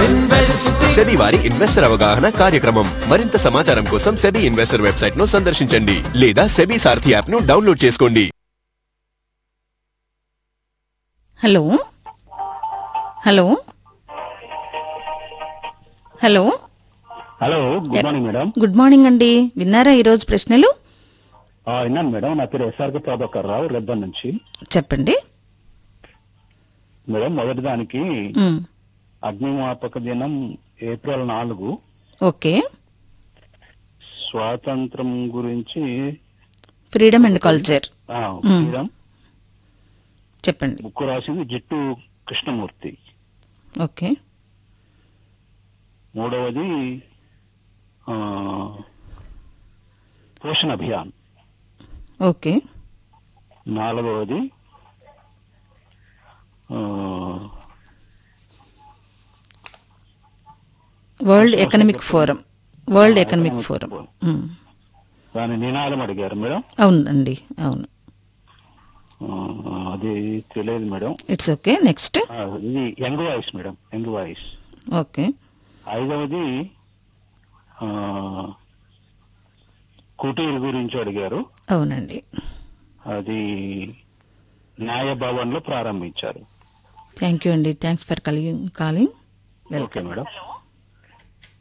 SEBI వారి investor అవగాహన కార్యక్రమం మరింత సమాచారం కోసం సెబీ ఇన్వెస్టర్ వెబ్సైట్ ను సందర్శించండి లేదా సెబీ సారథి యాప్ ను డౌన్లోడ్ చేసుకోండి hello hello hello hello good morning madam good morning అండి విన్నారా ఈరోజు ప్రశ్నలు ఆ, విన్నాను మేడం నా పేరు ఎస్ఆర్కే ప్రభాకర్ రావు రెబ్బన్ నుంచి చెప్పండి మేడం మొదటి దానికి ఉమ్, అగ్నిమాపక దినం ఏప్రిల్ నాలుగు ఓకే స్వాతంత్రం గురించి ఫ్రీడమ్ అండ్ కల్చర్ ఆ, మ్. freedom చెప్పండి బుక్ రాసింది జిట్టు కృష్ణమూర్తి ఓకే మూడవది ఆ, పోషణ అభియాన్ ఓకే నాలుగవది ah, world economic forum world economic forum um, దాని నినాదం అడిగారు మేడం అవునండి అవును ఆ, అది తెలియదు madam it's okay next ah, ఇది young voice madam young voice okay ఐదవది ఆ, కుటీర్ గురించి అడిగారు అవునండి అది న్యాయ భవన్ లో ప్రారంభించారు థ్యాంక్ యూ అండి thanks for calling calling okay madam